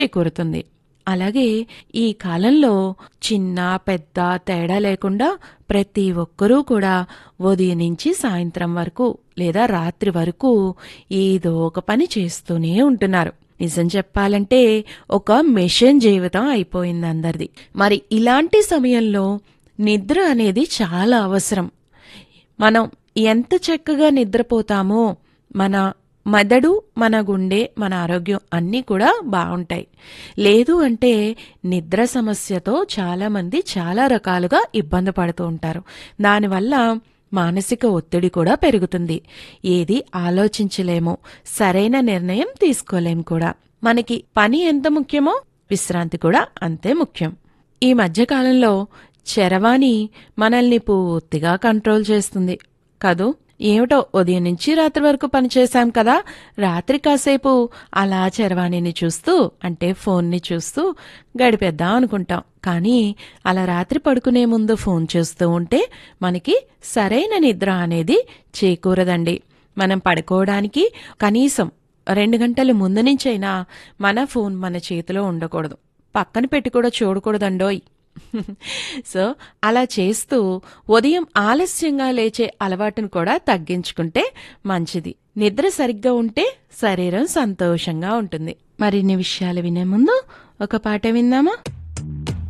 చేకూరుతుంది అలాగే ఈ కాలంలో చిన్న పెద్ద తేడా లేకుండా ప్రతి ఒక్కరూ కూడా ఉదయం నుంచి సాయంత్రం వరకు లేదా రాత్రి వరకు ఏదో ఒక పని చేస్తూనే ఉంటున్నారు నిజం చెప్పాలంటే ఒక మెషిన్ జీవితం అయిపోయింది అందరిది మరి ఇలాంటి సమయంలో నిద్ర అనేది చాలా అవసరం మనం ఎంత చక్కగా నిద్రపోతామో మన మెదడు మన గుండె మన ఆరోగ్యం అన్నీ కూడా బాగుంటాయి లేదు అంటే నిద్ర సమస్యతో చాలామంది చాలా రకాలుగా ఇబ్బంది పడుతూ ఉంటారు దానివల్ల మానసిక ఒత్తిడి కూడా పెరుగుతుంది ఏది ఆలోచించలేము సరైన నిర్ణయం తీసుకోలేం కూడా మనకి పని ఎంత ముఖ్యమో విశ్రాంతి కూడా అంతే ముఖ్యం ఈ మధ్యకాలంలో చరవాణి మనల్ని పూర్తిగా కంట్రోల్ చేస్తుంది కదూ ఏమిటో ఉదయం నుంచి రాత్రి వరకు పనిచేశాం కదా రాత్రి కాసేపు అలా చరవాణిని చూస్తూ అంటే ఫోన్ని చూస్తూ గడిపేద్దాం అనుకుంటాం కానీ అలా రాత్రి పడుకునే ముందు ఫోన్ చూస్తూ ఉంటే మనకి సరైన నిద్ర అనేది చేకూరదండి మనం పడుకోవడానికి కనీసం రెండు గంటల ముందు నుంచైనా మన ఫోన్ మన చేతిలో ఉండకూడదు పక్కన పెట్టి కూడా చూడకూడదండోయ్ సో అలా చేస్తూ ఉదయం ఆలస్యంగా లేచే అలవాటును కూడా తగ్గించుకుంటే మంచిది నిద్ర సరిగ్గా ఉంటే శరీరం సంతోషంగా ఉంటుంది మరిన్ని విషయాలు వినే ముందు ఒక పాట విందామా